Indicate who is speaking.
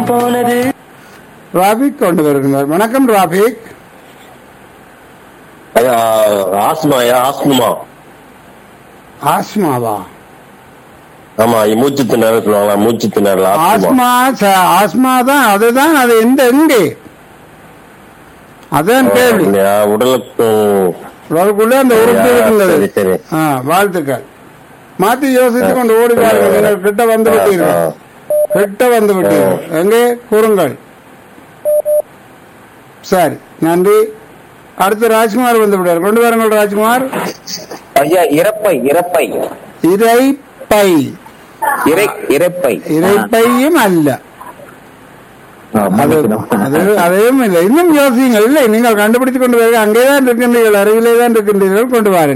Speaker 1: போனது
Speaker 2: ராபிக் கொண்டு வருகிறார் வணக்கம் ராபிக்
Speaker 3: ஐயா, ஆஸ்மாயா ஆஸ்மா
Speaker 2: ஆஸ்மாவா
Speaker 3: ஆமா மூச்சு திணறல் சொல்லுவாங்க மூச்சு திணறல் ஆஸ்மா
Speaker 2: ஆஸ்மா ச- ஆஸ்மா தான் அதுதான் அது எந்த எங்கே அதான் கேள்வி
Speaker 3: இல்லையா, உடலுக்கு
Speaker 2: உடலுக்குள்ளே அந்த உறுப்பு
Speaker 3: சரி,
Speaker 2: இருக்கின்றது
Speaker 3: சரி.
Speaker 2: ஆ, வாழ்த்துக்கள் மாத்தி யோசித்து கொண்டு ஓடி பாருங்கள் நீங்கள் கிட்ட வந்து விட்டீர்கள் கிட்ட வந்து விட்டீர்கள் எங்கே கூறுங்கள் சரி நன்றி அடுத்து ராஜ்குமார் வந்து விட்டார் கொண்டு வாருங்கள் ராஜ்குமார்
Speaker 4: ஐயா இறப்பை இறப்பை
Speaker 2: இறைப்பை
Speaker 4: இறை இறப்பை
Speaker 2: இறைப்பையும் அல்ல அது அது அதையும் இல்லை இன்னும் யோசியுங்கள் இல்லை நீங்கள் கண்டுபிடித்துக் கொண்டு வருக அங்கேதான் இருக்கின்றீர்கள் அருகிலே தான் இருக்கின்றீர்கள் கொண்டு வாருங்கள்